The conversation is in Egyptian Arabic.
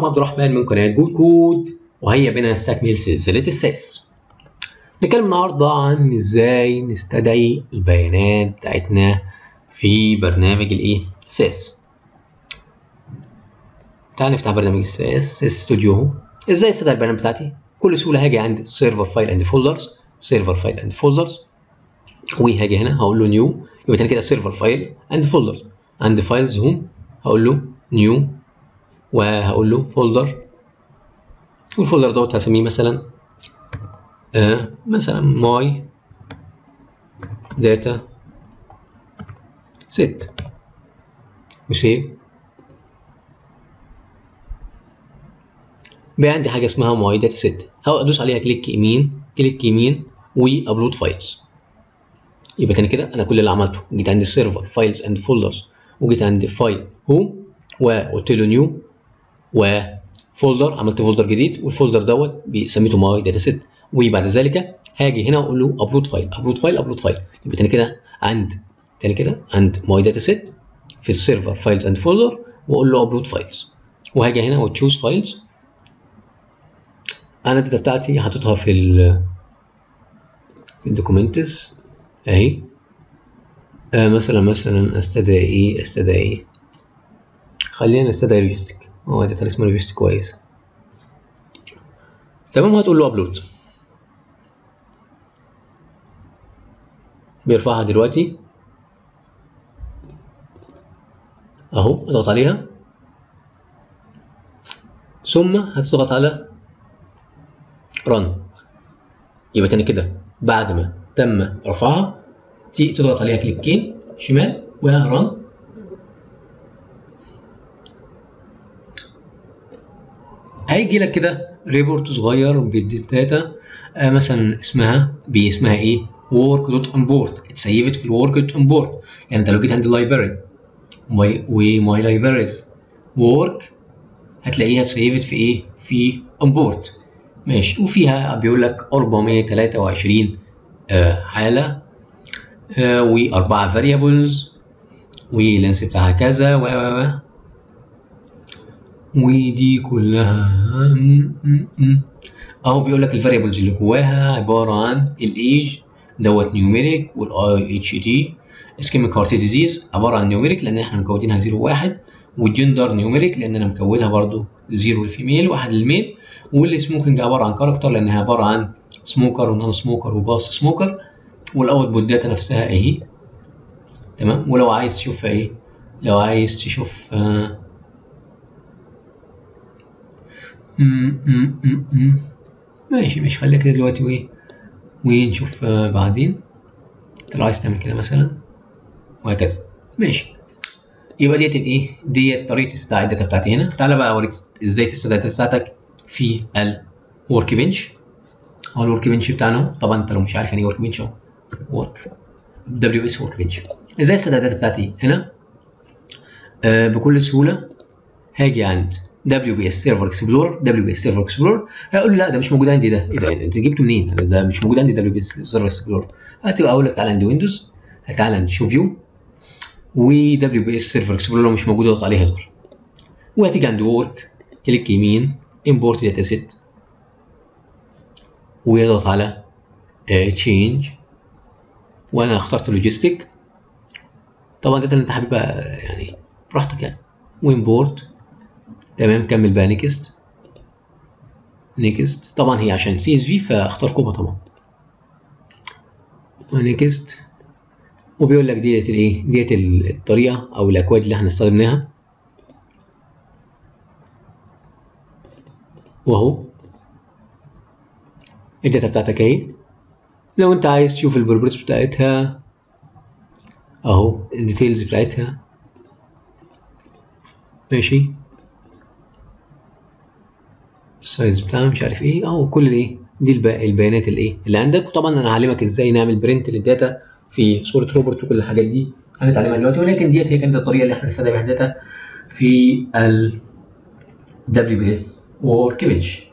معكم عبد الرحمن من قناه جود كود وهيا بنا نستكمل سلسله الساس نتكلم النهارده عن ازاي نستدعي البيانات بتاعتنا في برنامج الايه ساس تعال نفتح برنامج الساس ساس ستوديو اهو ازاي استدعي البيانات بتاعتي بكل سهوله هاجي عند سيرفر فايل اند فولدرز سيرفر فايل اند فولدرز وهاجي هنا هقول له نيو يبقى تاني كده سيرفر فايل اند فولدرز عند فايلز هوم هقول له نيو وهقول له فولدر والفولدر دوت هسميه مثلا آه مثلا ماي داتا ست وسيف بقى عندي حاجه اسمها ماي داتا ست هدوس عليها كليك يمين كليك يمين وابلود فايلز يبقى تاني كده انا كل اللي عملته جيت عند السيرفر فايلز اند فولدرز وجيت عند فايل هوم وقلت له نيو وفولدر عملت فولدر جديد والفولدر دوت سميته ماي داتا سيت وبعد ذلك هاجي هنا واقول له ابلود فايل ابلود فايل ابلود فايل يبقى تاني كده عند تاني كده عند ماي داتا سيت في السيرفر فايلز اند فولدر واقول له ابلود فايلز وهاجي هنا وتشوز فايلز انا الداتا بتاعتي حاططها في ال في الدوكيومنتس اهي آه مثلا مثلا استدعي ايه استدعي ايه خلينا نستدعي ريجستيك هو داتا اسمه ريجستيك كويس تمام وهتقول له ابلود بيرفعها دلوقتي اهو اضغط عليها ثم هتضغط على رن يبقى تاني كده بعد ما تم رفعها تيجي تضغط عليها كليكين شمال ورن هيجي لك كده ريبورت صغير بالداتا آه مثلا اسمها باسمها ايه work دوت import اتسيفت في الورك دوت import يعني انت لو جيت عند اللايبراري وماي لايبراريز work هتلاقيها اتسيفت في ايه في import ماشي وفيها بيقول لك 423 آه حاله آه واربعه فاريبلز واللينس بتاعها كذا و و ودي كلها اهو بيقول لك الفاريبلز اللي جواها عباره عن الايج دوت نيوميريك والاي اتش دي اسكيميك هارت ديزيز عباره عن نيوميريك لان احنا مكودينها 0 1 والجندر نيوميريك لان انا مكودها برضو 0 للفيميل واحد للميل والسموكينج عباره عن كاركتر لانها عباره عن سموكر ونون سموكر وباس سموكر والاوت بوت داتا نفسها اهي تمام ولو عايز تشوفها ايه لو عايز تشوف آه م -م -م ماشي ماشي خليها كده دلوقتي وايه ونشوف آه بعدين انت لو عايز تعمل كده مثلا وهكذا ماشي يبقى ديت الايه ديت طريقه استدعاء الداتا بتاعتي هنا تعالى بقى اوريك ازاي تستدعي الداتا بتاعتك في الورك بنش هو الورك بنش بتاعنا طبعا انت لو مش عارف يعني ايه ورك بنش اهو ورك دبليو اس ورك بنش ازاي استدعي الداتا بتاعتي هنا آه بكل سهوله هاجي عند دبليو بي اس سيرفر اكسبلورر دبليو بي اس سيرفر اكسبلورر هيقول لي لا ده مش موجود عندي ده ايه ده انت جبته منين ده مش موجود عندي دبليو بي اس سيرفر اكسبلورر هتبقى اقول لك تعالى عند ويندوز تعالى عند شو فيو ودبليو بي اس سيرفر اكسبلورر لو مش موجود اضغط عليه هزر وهتيجي عند وورك كليك يمين امبورت داتا سيت ويضغط على تشينج وانا اخترت لوجيستيك طبعا الداتا اللي انت حاببها يعني براحتك يعني وامبورت تمام كمل بقى نيكست نيكست طبعا هي عشان سي اس في فاختار كوبا طبعا ونيكست وبيقول لك ديت الايه ديت الطريقه او الاكواد اللي احنا استخدمناها واهو الداتا بتاعتك اهي لو انت عايز تشوف البروبرتيز بتاعتها اهو الديتيلز بتاعتها ماشي السايز بتاعها مش عارف ايه اهو كل الايه دي البيانات الايه اللي عندك وطبعا انا هعلمك ازاي نعمل برنت للداتا في صوره روبوت وكل الحاجات دي هنتعلمها دلوقتي ولكن ديت هي كانت الطريقه اللي احنا نستدعي بيها الداتا في ال WBS ورك بنش